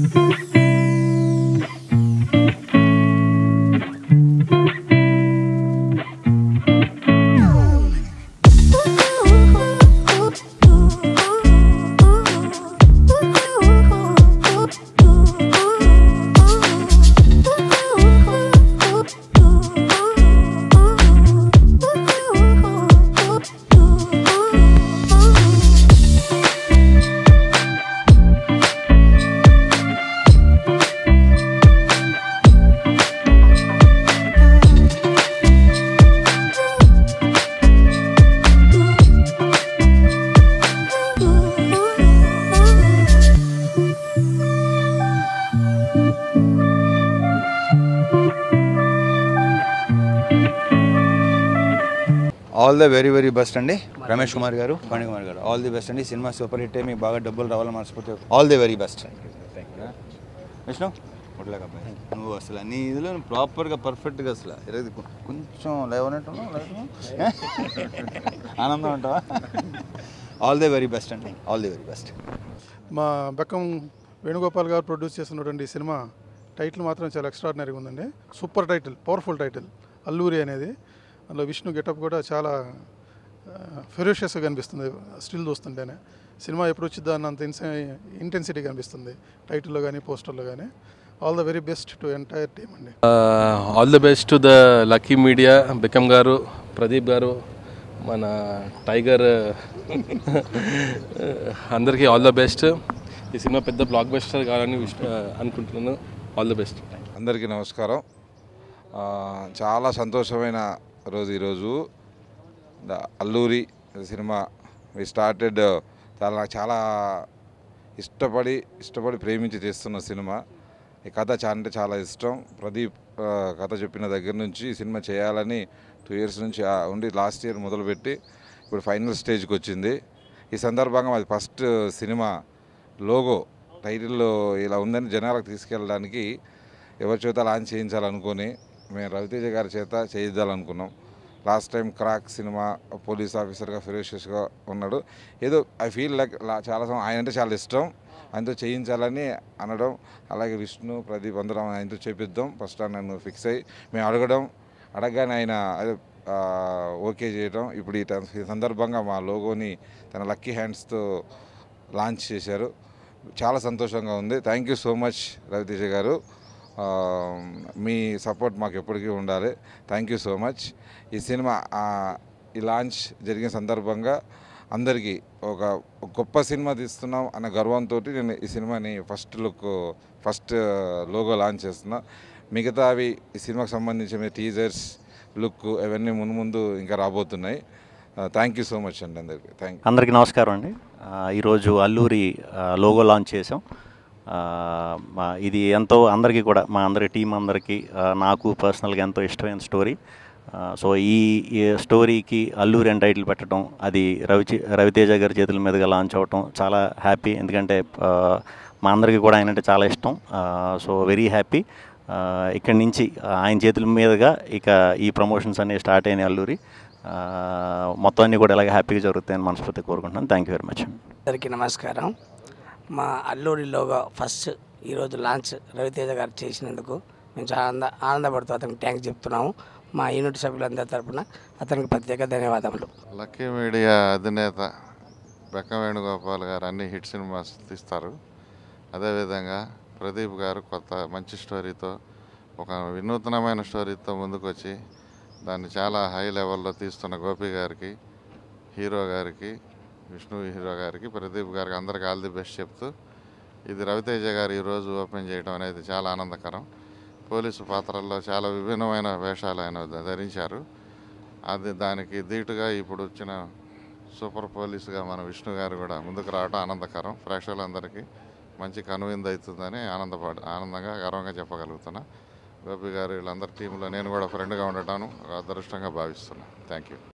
All the very very best అండి రమేష్ కుమార్ గారు ఫణి కుమార్ గారు ఆల్ ది బెస్ట్ అండి సినిమా సూపర్ హిట్ మీకు బాగా డబ్బులు రావాలని మనస్ఫూర్తి all the very best Vishnu good luck అబ్బాయి నువ్వు అసలు నీ ఇదిలో ప్రాపర్గా పర్ఫెక్ట్గా అసలు ఈరోజు కొ- కొంచెం లేవనట్టున్నావు లేవను? ఆనందం అంటావా ఆల్ ది వెరీ బెస్ట్ అండి ఆల్ ది వెరీ బెస్ట్ మా బెక్కం వేణుగోపాల్ గారు ప్రొడ్యూస్ చేస్తున్నటువంటి ఈ సినిమా టైటిల్ మాత్రం చాలా ఎక్స్ట్రాడినరీగా ఉందండి super title powerful title Alluri అనేది అందులో విష్ణు గెటప్ కూడా చాలా ఫెరోషియస్గా కనిపిస్తుంది స్టిల్ చూస్తుంటేనే సినిమా ఎప్పుడు వచ్చిద్దా అన్నంత ఇంటెన్సిటీ కనిపిస్తుంది టైటిల్లో కానీ పోస్టర్లో కానీ all the very best to entire team అండి all the best to the lucky media Bekkam గారు ప్రదీప్ గారు మన టైగర్ అందరికీ ఆల్ ద బెస్ట్ ఈ సినిమా పెద్ద బ్లాక్ బస్టర్ కావాలని విష్ అనుకుంటున్నాను ఆల్ ద బెస్ట్ అందరికీ నమస్కారం ఆ, చాలా సంతోషమైన రోజు ఈరోజు ద అల్లూరి సినిమా వి స్టార్టెడ్ చాలా నాకు చాలా ఇష్టపడి ఇష్టపడి ప్రేమించి చేస్తున్న సినిమా ఈ కథ చా అంటే చాలా ఇష్టం ప్రదీప్ ఆ, కథ చెప్పిన దగ్గర నుంచి ఈ సినిమా చేయాలని టూ ఇయర్స్ నుంచి ఆ, ఉండి లాస్ట్ ఇయర్ మొదలుపెట్టి ఇప్పుడు ఫైనల్ స్టేజ్కి వచ్చింది ఈ సందర్భంగా మాది ఫస్ట్ సినిమా లోగో టైటిల్లో ఇలా ఉందని జనాలకు తీసుకెళ్ళడానికి ఎవరి చేత లాంచ్ చేయించాలనుకొని మేము రవితేజ గారి చేత చేయిద్దాలనుకున్నాం లాస్ట్ టైం క్రాక్ సినిమా పోలీస్ ఆఫీసర్గా ఫెరోషియస్గా ఉన్నాడు ఏదో ఐ ఫీల్ లైక్ చాలా సం- ఆయన అంటే చాలా ఇష్టం ఆయనతో చేయించాలని అనడం అలాగే విష్ణు ప్రదీప్ అందరం ఆయనతో చేపిద్దాం ఫస్ట్ నన్ను ఫిక్స్ అయ్యి మేము అడగడం అడగగానే ఆయన అదే ఆ, ఓకే చేయడం ఇప్పుడు ఈ టైం- ఈ సందర్భంగా మా లోగోని తన లక్కీ హ్యాండ్స్తో లాంచ్ చేశారు చాలా సంతోషంగా ఉంది thank you so much Raviteja గారు ఆ, మీ సపోర్ట్ మాకు ఎప్పటికీ ఉండాలి థ్యాంక్ యూ సో మచ్ ఈ సినిమా ఆ, ఈ లాంచ్ జరిగిన సందర్భంగా అందరికీ ఒక ఒక గొప్ప సినిమా తీస్తున్నాం అన్న గర్వంతో నేను ఈ సినిమాని first look first logo launch చేస్తున్నా మిగతావి ఈ సినిమాకి సంబంధించిన టీజర్స్ లుక్ ఇవన్నీ ముందు ముందు ఇంకా రాబోతున్నాయి థ్యాంక్ యూ సో మచ్ అండి అందరికీ థ్యాంక్ అందరికీ నమస్కారం అండి ఆ, ఈరోజు అల్లూరి ఆ, లోగో లాంచ్ చేసాం ఆ, మా- ఇది ఎంతో అందరికీ కూడా మా అందరి టీం అందరికీ ఆ, నాకు పర్సనల్గా ఎంతో ఇష్టమైన స్టోరీ ఆ, సో ఈ ఈ స్టోరీకి అల్లూరి అని టైటిల్ పెట్టడం అది రవి రవితేజ గారి చేతుల మీదుగా లాంచ్ అవ్వటం చాలా హ్యాపీ ఎందుకంటే ఆ, మా అందరికీ కూడా ఆయన అంటే చాలా ఇష్టం ఆ, సో వెరీ హ్యాపీ ఆ, ఇక్కడి నుంచి ఆయన చేతుల మీదుగా ఇక ఈ ప్రమోషన్స్ అన్నీ స్టార్ట్ అయినాయి అల్లూరి ఆ, మొత్తం అన్నీ కూడా ఇలాగ హ్యాపీగా జరుగుతాయని మనస్ఫూర్తిగా కోరుకుంటున్నాను థ్యాంక్ యూ వెరీ మచ్ అందరికీ నమస్కారం మా అల్లూరిలోగా ఫస్ట్ ఈరోజు లాంచ్ రవితేజ గారు చేసినందుకు మేము చాలా ఆనంద ఆనందపడుతూ అతనికి థ్యాంక్స్ చెప్తున్నాము మా యూనిట్ సభ్యులందరి తరపున అతనికి ప్రత్యేక ధన్యవాదములు లక్కీ మీడియా అధినేత బెక్క వేణుగోపాల్ గారు అన్ని హిట్ సినిమాస్ తీస్తారు అదేవిధంగా ప్రదీప్ గారు కొత్త మంచి స్టోరీతో ఒక వినూత్నమైన స్టోరీతో ముందుకొచ్చి దాన్ని చాలా హై లెవెల్లో తీస్తున్న గోపి గారికి హీరో గారికి విష్ణు హీరో గారికి ప్రదీప్ గారికి అందరికి ఆల్ ది బెస్ట్ చెప్తూ ఇది రవితేజ గారు ఈరోజు ఓపెన్ చేయడం అనేది చాలా ఆనందకరం పోలీసు పాత్రల్లో చాలా విభిన్నమైన వేషాలు ఆయన ధరించారు అది దానికి ధీటుగా ఇప్పుడు వచ్చిన సూపర్ పోలీసుగా మన విష్ణు గారు కూడా ముందుకు రావడం ఆనందకరం ప్రేక్షకులందరికీ మంచి కనువిందు అవుతుందని ఆనందపడ ఆనందంగా గర్వంగా చెప్పగలుగుతున్నా గోపి గారు వీళ్ళందరి టీంలో నేను కూడా ఫ్రెండ్గా ఉండటాను ఒక అదృష్టంగా భావిస్తున్నాను థ్యాంక్ యూ